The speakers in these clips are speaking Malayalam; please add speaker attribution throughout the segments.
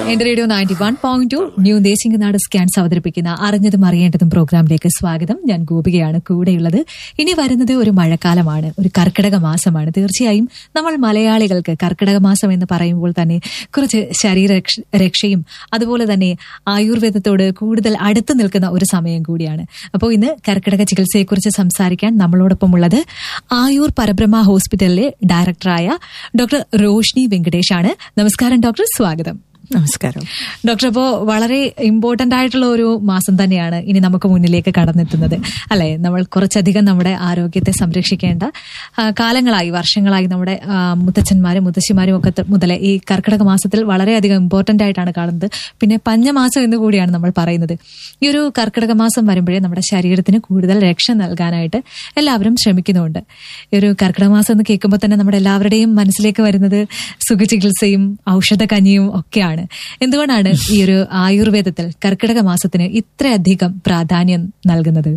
Speaker 1: എന്റെ radio ninety one point two new Desinganad scans അവതരിപ്പിക്കുന്ന അറിഞ്ഞതും അറിയേണ്ടതും പ്രോഗ്രാമിലേക്ക് സ്വാഗതം ഞാൻ ഗോപികയാണ് കൂടെയുള്ളത് ഇനി വരുന്നത് ഒരു മഴക്കാലമാണ് ഒരു കർക്കിടക മാസമാണ് തീർച്ചയായും നമ്മൾ മലയാളികൾക്ക് കർക്കിടക മാസം എന്ന് പറയുമ്പോൾ തന്നെ കുറച്ച് ശരീര രക്ഷ- രക്ഷയും അതുപോലെ തന്നെ ആയുർവേദത്തോട് കൂടുതൽ അടുത്ത് നിൽക്കുന്ന ഒരു സമയം കൂടിയാണ് അപ്പോൾ ഇന്ന് കർക്കിടക ചികിത്സയെക്കുറിച്ച് സംസാരിക്കാൻ നമ്മളോടൊപ്പം ഉള്ളത് ആയൂർ പരബ്രഹ്മ ഹോസ്പിറ്റലിലെ ഡയറക്ടറായ ഡോക്ടർ റോഷ്നി വെങ്കടേഷ് ആണ് നമസ്കാരം ഡോക്ടർ സ്വാഗതം
Speaker 2: നമസ്കാരം
Speaker 1: ഡോക്ടർ അപ്പോ വളരെ ഇമ്പോർട്ടന്റ് ആയിട്ടുള്ള ഒരു മാസം തന്നെയാണ് ഇനി നമുക്ക് മുന്നിലേക്ക് കടന്നെത്തുന്നത് അല്ലെ നമ്മൾ കുറച്ചധികം നമ്മുടെ ആരോഗ്യത്തെ സംരക്ഷിക്കേണ്ട ആ, കാലങ്ങളായി വർഷങ്ങളായി നമ്മുടെ ആ, മുത്തച്ഛന്മാരും മുത്തശ്ശിമാരും ഒക്കെ ത- മുതലേ ഈ കർക്കിടക മാസത്തിൽ വളരെയധികം ഇമ്പോർട്ടന്റ് ആയിട്ടാണ് കാണുന്നത് പിന്നെ പഞ്ഞമാസം എന്ന് കൂടിയാണ് നമ്മൾ പറയുന്നത് ഈ ഒരു കർക്കിടക മാസം വരുമ്പോഴേ നമ്മുടെ ശരീരത്തിന് കൂടുതൽ രക്ഷ നൽകാനായിട്ട് എല്ലാവരും ശ്രമിക്കുന്നുണ്ട് ഈ ഒരു കർക്കിടക മാസം എന്ന് കേൾക്കുമ്പോൾ തന്നെ നമ്മുടെ എല്ലാവരുടെയും മനസ്സിലേക്ക് വരുന്നത് സുഖചികിത്സയും ഔഷധ കഞ്ഞിയും ഒക്കെയാണ് എന്തുകൊണ്ടാണ് ഈ ഒരു ആയുർവേദത്തിൽ കർക്കിടക മാസത്തിന് ഇത്രയധികം പ്രാധാന്യം നൽകുന്നത്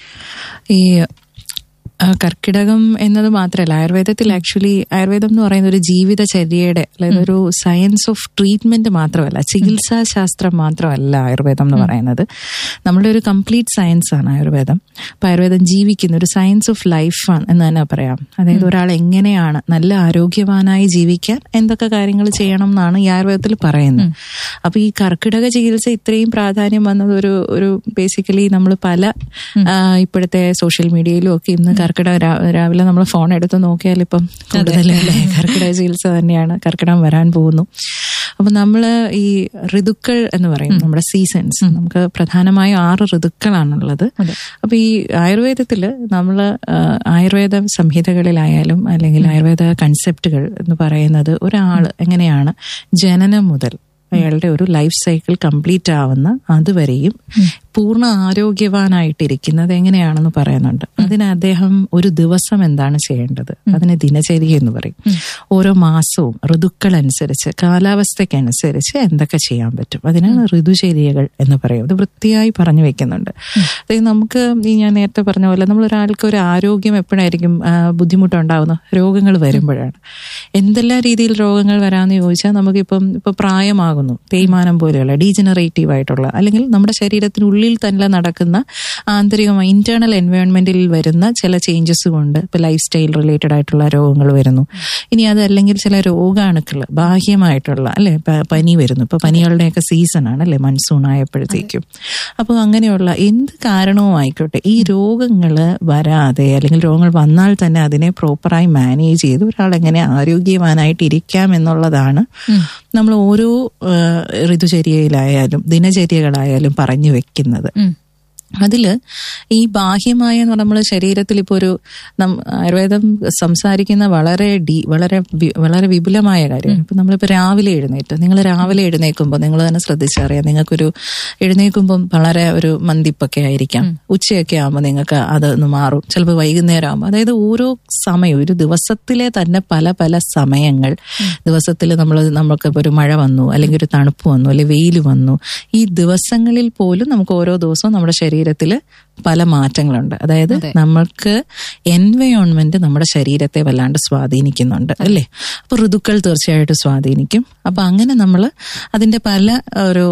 Speaker 2: ഈ ആ, കർക്കിടകം എന്നത് മാത്രമല്ല ആയുർവേദത്തിൽ ആക്ച്വലി ആയുർവേദം എന്ന് പറയുന്ന ഒരു ജീവിതചര്യയുടെ അല്ലെങ്കിൽ ഒരു സയൻസ് ഓഫ് ട്രീറ്റ്മെന്റ് മാത്രമല്ല ചികിത്സാ ശാസ്ത്രം മാത്രമല്ല ആയുർവേദം എന്ന് പറയുന്നത് നമ്മുടെ ഒരു കംപ്ലീറ്റ് സയൻസ് ആണ് ആയുർവേദം അപ്പൊ ആയുർവേദം ജീവിക്കുന്ന ഒരു സയൻസ് ഓഫ് ലൈഫ് എന്ന് തന്നെ പറയാം അതായത് ഒരാൾ എങ്ങനെയാണ് നല്ല ആരോഗ്യവാനായി ജീവിക്കാൻ എന്തൊക്കെ കാര്യങ്ങൾ ചെയ്യണം എന്നാണ് ഈ ആയുർവേദത്തിൽ പറയുന്നത് അപ്പൊ ഈ കർക്കിടക ചികിത്സ ഇത്രയും പ്രാധാന്യം വന്നത് ഒരു ഒരു ബേസിക്കലി നമ്മൾ പല ആ, ഇപ്പോഴത്തെ സോഷ്യൽ മീഡിയയിലും ഒക്കെ ഇന്ന് കർക്കിടക രാ- രാവിലെ നമ്മൾ ഫോൺ എടുത്ത് നോക്കിയാൽ ഇപ്പം കൂടുതലല്ലേ കർക്കിടക ചികിത്സ തന്നെയാണ് കർക്കിടകം വരാൻ പോകുന്നു അപ്പൊ നമ്മള് ഈ ഋതുക്കൾ എന്ന് പറയും നമ്മുടെ സീസൺസ് നമുക്ക് പ്രധാനമായും ആറ് ഋതുക്കളാണുള്ളത് അപ്പൊ ഈ ആയുർവേദത്തില് നമ്മള് ആ, ആയുർവേദ സംഹിതകളിലായാലും അല്ലെങ്കിൽ ആയുർവേദ കൺസെപ്റ്റുകൾ എന്ന് പറയുന്നത് ഒരാള് എങ്ങനെയാണ് ജനനം മുതൽ അയാളുടെ ഒരു ലൈഫ് സൈക്കിൾ കംപ്ലീറ്റ് ആവുന്ന അതുവരെയും പൂർണ്ണ ആരോഗ്യവാനായിട്ടിരിക്കുന്നത് എങ്ങനെയാണെന്ന് പറയുന്നുണ്ട് അതിന് അദ്ദേഹം ഒരു ദിവസം എന്താണ് ചെയ്യേണ്ടത് അതിന് ദിനചര്യ എന്ന് പറയും ഓരോ മാസവും ഋതുക്കൾ അനുസരിച്ച് കാലാവസ്ഥയ്ക്കനുസരിച്ച് എന്തൊക്കെ ചെയ്യാൻ പറ്റും അതിനാണ് ഋതുചര്യകൾ എന്ന് പറയും ഇത് വൃത്തിയായി പറഞ്ഞു വെക്കുന്നുണ്ട് അതായത് നമുക്ക് ഈ ഞാൻ നേരത്തെ പറഞ്ഞ പോലെ നമ്മൾ ഒരാൾക്ക് ഒരു ആരോഗ്യം എപ്പോഴായിരിക്കും ആ, ബുദ്ധിമുട്ടുണ്ടാവുന്നത് രോഗങ്ങൾ വരുമ്പോഴാണ് എന്തെല്ലാം രീതിയിൽ രോഗങ്ങൾ വരാമെന്ന് ചോദിച്ചാൽ നമുക്കിപ്പം ഇപ്പൊ പ്രായമാകുന്നു തേയ്മാനം പോലെയുള്ള ഡീജനറേറ്റീവ് ആയിട്ടുള്ള അല്ലെങ്കിൽ നമ്മുടെ ശരീരത്തിനുള്ളിൽ തന്നെ നടക്കുന്ന ആന്തരികമായി ഇന്റേണൽ എൻവയോൺമെന്റിൽ വരുന്ന ചില ചേഞ്ചസ് കൊണ്ട് ഇപ്പൊ ലൈഫ് സ്റ്റൈൽ റിലേറ്റഡ് ആയിട്ടുള്ള രോഗങ്ങൾ വരുന്നു ഇനി അതല്ലെങ്കിൽ ചില രോഗാണുക്കൾ ബാഹ്യമായിട്ടുള്ള അല്ലെ പ- പനി വരുന്നു ഇപ്പൊ പനികളുടെയൊക്കെ സീസൺ ആണ് അല്ലെ മൺസൂൺ ആയപ്പോഴത്തേക്കും അപ്പോൾ അങ്ങനെയുള്ള എന്ത് കാരണവും ആയിക്കോട്ടെ ഈ രോഗങ്ങൾ വരാതെ അല്ലെങ്കിൽ രോഗങ്ങൾ വന്നാൽ തന്നെ അതിനെ പ്രോപ്പറായി മാനേജ് ചെയ്ത് ഒരാൾ എങ്ങനെ ആരോഗ്യവാനായിട്ട് ഇരിക്കാം എന്നുള്ളതാണ് നമ്മൾ ഓരോ ആ, ഋതുചര്യയിലായാലും ദിനചര്യകളായാലും പറഞ്ഞു വെക്കുന്നത് അതില് ഈ ബാഹ്യമായ എന്ന് നമ്മൾ ശരീരത്തിൽ ഇപ്പോൾ ഒരു നം- ആയുർവേദം സംസാരിക്കുന്ന വളരെ ഡീ വളരെ വി- വളരെ വിപുലമായ കാര്യമാണ് ഇപ്പൊ നമ്മളിപ്പോ രാവിലെ എഴുന്നേറ്റ് നിങ്ങൾ രാവിലെ എഴുന്നേൽക്കുമ്പോൾ നിങ്ങൾ തന്നെ ശ്രദ്ധിച്ചറിയാം നിങ്ങൾക്കൊരു എഴുന്നേൽക്കുമ്പം വളരെ ഒരു മന്ദിപ്പൊക്കെ ആയിരിക്കാം ഉച്ചയൊക്കെ ആകുമ്പോൾ നിങ്ങൾക്ക് അതൊന്ന് മാറും ചിലപ്പോൾ വൈകുന്നേരം ആകുമ്പോൾ അതായത് ഓരോ സമയവും ഒരു ദിവസത്തിലെ തന്നെ പല പല സമയങ്ങൾ ദിവസത്തിൽ നമ്മൾ നമ്മൾക്ക് ഇപ്പൊ ഒരു മഴ വന്നു അല്ലെങ്കിൽ ഒരു തണുപ്പ് വന്നു അല്ലെങ്കിൽ വെയിൽ വന്നു ഈ ദിവസങ്ങളിൽ പോലും നമുക്ക് ഓരോ ദിവസവും നമ്മുടെ ശരീരത്തിൽ പല മാറ്റങ്ങളുണ്ട് അതായത് നമ്മൾക്ക് എൻവയോൺമെന്റ് നമ്മുടെ ശരീരത്തെ വല്ലാണ്ട് സ്വാധീനിക്കുന്നുണ്ട് അല്ലേ അപ്പൊ ഋതുക്കൾ തീർച്ചയായിട്ടും സ്വാധീനിക്കും അപ്പൊ അങ്ങനെ നമ്മൾ അതിന്റെ പല ഒരു